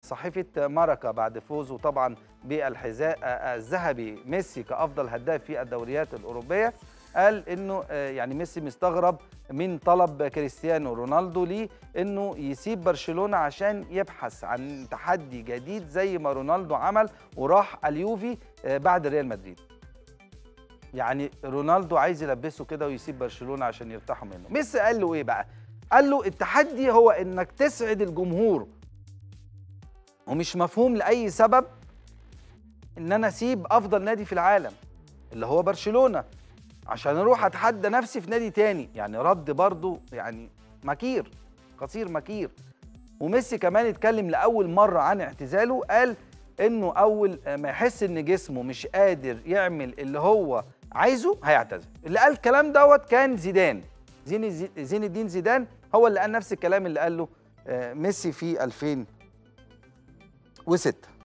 صحيفه ماركا بعد فوزه طبعا بالحذاء الذهبي ميسي كافضل هداف في الدوريات الاوروبيه قال انه يعني ميسي مستغرب من طلب كريستيانو رونالدو ليه انه يسيب برشلونه عشان يبحث عن تحدي جديد زي ما رونالدو عمل وراح اليوفي بعد ريال مدريد يعني رونالدو عايز يلبسه كده ويسيب برشلونه عشان يرتاحوا منه ميسي قال له ايه بقى قال له التحدي هو انك تسعد الجمهور ومش مفهوم لاي سبب ان انا اسيب افضل نادي في العالم اللي هو برشلونه عشان اروح اتحدى نفسي في نادي تاني يعني رد برضه يعني مكير قصير مكير وميسي كمان اتكلم لاول مره عن اعتزاله قال انه اول ما يحس ان جسمه مش قادر يعمل اللي هو عايزه هيعتزل اللي قال الكلام دوت كان زيدان زين زين الدين زيدان هو اللي قال نفس الكلام اللي قاله ميسي في 2006